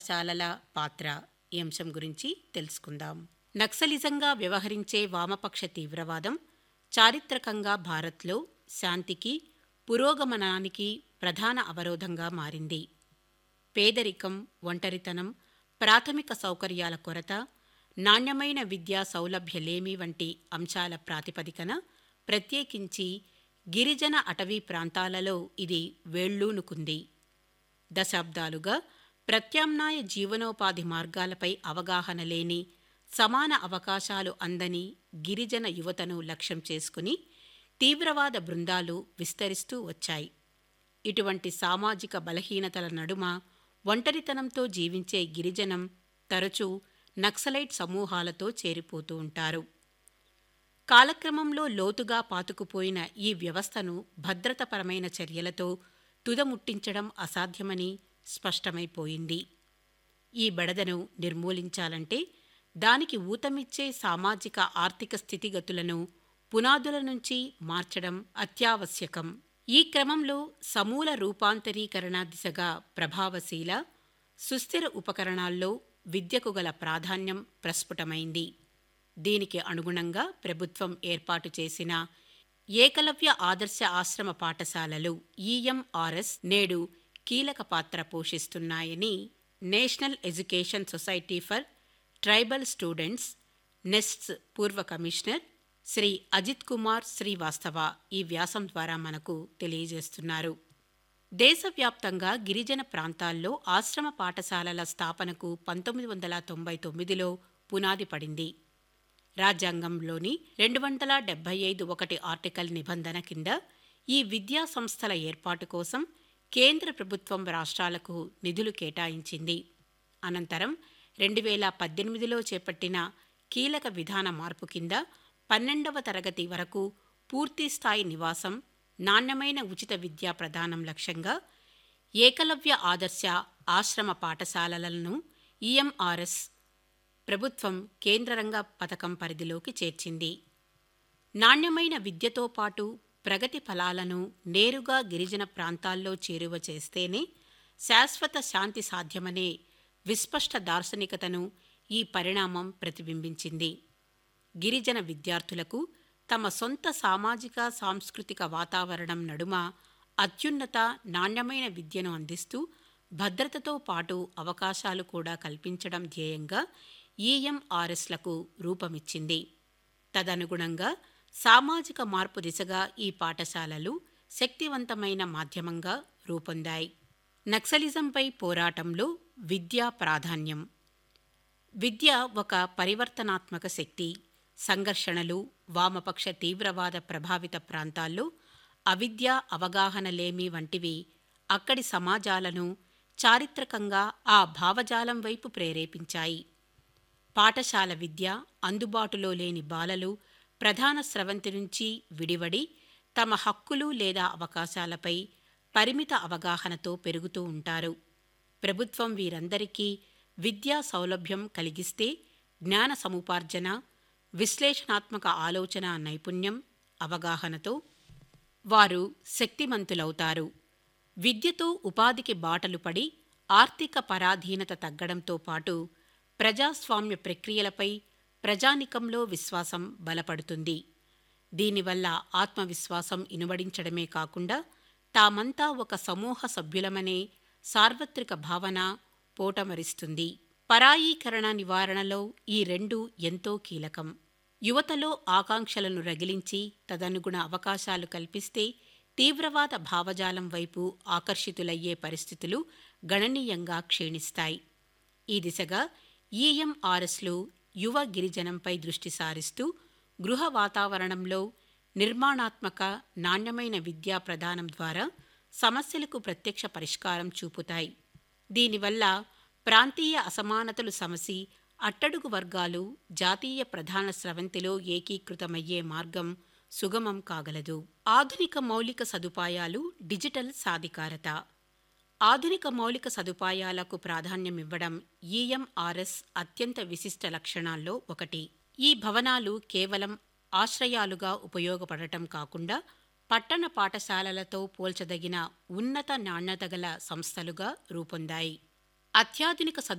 శాలల పాత్ర ఈ అంశం గురించి తెలుసుకుందాం నక్సలిజంగా వ్యవహరించే వామపక్ష తీవ్రవాదం చారిత్రకంగా భారత్లో శాంతికి పురోగమనానికి ప్రధాన అవరోధంగా మారింది పేదరికం ఒంటరితనం ప్రాథమిక సౌకర్యాల కొరత నాణ్యమైన విద్యా సౌలభ్యలేమి వంటి అంశాల ప్రాతిపదికన ప్రత్యేకించి గిరిజన అటవీ ప్రాంతాలలో ఇది వేళ్లూనుకుంది దశాబ్దాలుగా ప్రత్యామ్నాయ జీవనోపాధి మార్గాలపై అవగాహన లేని సమాన అవకాశాలు అందని గిరిజన యువతను లక్ష్యం చేసుకుని తీవ్రవాద బృందాలు విస్తరిస్తూ వచ్చాయి ఇటువంటి సామాజిక బలహీనతల నడుమ ఒంటరితనంతో జీవించే గిరిజనం తరచూ నక్సలైట్ సమూహాలతో చేరిపోతూ ఉంటారు కాలక్రమంలో లోతుగా పాతుకుపోయిన ఈ వ్యవస్థను భద్రతపరమైన చర్యలతో తుదముట్టించడం అసాధ్యమని స్పష్టమైపోయింది ఈ బెడదను నిర్మూలించాలంటే దానికి ఊతమిచ్చే సామాజిక ఆర్థిక స్థితిగతులను పునాదుల నుంచి మార్చడం అత్యావశ్యకం ఈ క్రమంలో సమూల రూపాంతరీకరణ దిశగా ప్రభావశీల సుస్థిర ఉపకరణాల్లో విద్యకు గల ప్రాధాన్యం ప్రస్ఫుటమైంది దీనికి అనుగుణంగా ప్రభుత్వం ఏర్పాటు చేసిన ఏకలవ్య ఆదర్శ ఆశ్రమ పాఠశాలలు ఈఎంఆర్ఎస్ నేడు కీలక పాత్ర పోషిస్తున్నాయని national education society for tribal students NESTS పూర్వ కమిషనర్ శ్రీ అజిత్ కుమార్ శ్రీవాస్తవ ఈ వ్యాసం ద్వారా మనకు తెలియజేస్తున్నారు దేశవ్యాప్తంగా గిరిజన ప్రాంతాల్లో ఆశ్రమ పాఠశాలల స్థాపనకు పంతొమ్మిది వందల తొంభై తొమ్మిదిలో పునాది పడింది రాజ్యాంగంలోని రెండు వందల డెబ్బై ఐదు ఒకటి ఆర్టికల్ నిబంధన కింద ఈ విద్యా సంస్థల ఏర్పాటు కోసం కేంద్ర ప్రభుత్వం రాష్ట్రాలకు నిధులు కేటాయించింది అనంతరం రెండు వేల పద్దెనిమిదిలో చేపట్టిన కీలక విధాన మార్పు కింద పన్నెండవ తరగతి వరకు పూర్తి స్థాయి నివాసం నాణ్యమైన ఉచిత విద్యా ప్రదానం లక్ష్యంగా ఏకలవ్య ఆదర్శ ఆశ్రమ పాఠశాలలను ఈఎంఆర్ఎస్ ప్రభుత్వం కేంద్రరంగ పథకం పరిధిలోకి చేర్చింది నాణ్యమైన విద్యతో పాటు ప్రగతి ఫలాలను నేరుగా గిరిజన ప్రాంతాల్లో చేరువ చేస్తేనే శాశ్వత శాంతి సాధ్యమనే విస్పష్ట దార్శనికతను ఈ పరిణామం ప్రతిబింబించింది గిరిజన విద్యార్థులకు తమ సొంత సామాజిక సాంస్కృతిక వాతావరణం నడుమ అత్యున్నత నాణ్యమైన విద్యను అందిస్తూ భద్రతతో పాటు అవకాశాలు కూడా కల్పించడం ధ్యేయంగా ఈఎంఆర్ఎస్లకు రూపమిచ్చింది తదనుగుణంగా సామాజిక మార్పు దిశగా ఈ పాఠశాలలు శక్తివంతమైన మాధ్యమంగా రూపొందాయి నక్సలిజంపై పోరాటంలో విద్యా ప్రాధాన్యం విద్య ఒక పరివర్తనాత్మక శక్తి సంఘర్షణలు వామపక్ష తీవ్రవాద ప్రభావిత ప్రాంతాల్లో అవిద్య అవగాహనలేమి వంటివి అక్కడి సమాజాలను చారిత్రకంగా ఆ భావజాలం వైపు ప్రేరేపించాయి పాఠశాల విద్య అందుబాటులో లేని బాలలు ప్రధాన స్రవంతి నుంచి విడివడి తమ హక్కులు లేదా అవకాశాలపై పరిమిత అవగాహనతో పెరుగుతూ ఉంటారు ప్రభుత్వం వీరందరికీ విద్యా సౌలభ్యం కలిగిస్తే జ్ఞాన సముపార్జన విశ్లేషణాత్మక ఆలోచన నైపుణ్యం అవగాహనతో వారు శక్తిమంతులవుతారు విద్యతో ఉపాధికి బాటలు పడి ఆర్థిక పరాధీనత తగ్గడంతో పాటు ప్రజాస్వామ్య ప్రక్రియలపై ప్రజానికంలో విశ్వాసం బలపడుతుంది దీనివల్ల ఆత్మవిశ్వాసం ఇనుబడించడమే కాకుండా తామంతా ఒక సమూహ సభ్యులమనే సార్వత్రిక భావన పోటమరిస్తుంది పరాయీకరణ నివారణలో ఈ రెండు ఎంతో కీలకం యువతలో ఆకాంక్షలను రగిలించి తదనుగుణ అవకాశాలు కల్పిస్తే తీవ్రవాద భావజాలం వైపు ఆకర్షితులయ్యే పరిస్థితులు గణనీయంగా క్షీణిస్తాయి ఈ దిశగా ఈఎంఆర్ఎస్లు యువ గిరిజనంపై దృష్టి సారిస్తూ గృహ వాతావరణంలో నిర్మాణాత్మక నాణ్యమైన విద్యా ప్రదానం ద్వారా సమస్యలకు ప్రత్యక్ష పరిష్కారం చూపుతాయి దీనివల్ల ప్రాంతీయ అసమానతలు సమసి అట్టడుగు వర్గాలు జాతీయ ప్రధాన స్రవంతిలో ఏకీకృతమయ్యే మార్గం సుగమం కాగలదు ఆధునిక మౌలిక సదుపాయాలు డిజిటల్ సాధికారత ఆధునిక మౌలిక సదుపాయాలకు ప్రాధాన్యమివ్వడం ఈఎంఆర్ఎస్ అత్యంత విశిష్ట లక్షణాల్లో ఒకటి ఈ భవనాలు కేవలం ఆశ్రయాలుగా ఉపయోగపడటం కాకుండా పట్టణ పాఠశాలలతో పోల్చదగిన ఉన్నత నాణ్యత గల సంస్థలుగా రూపొందాయి అత్యాధునిక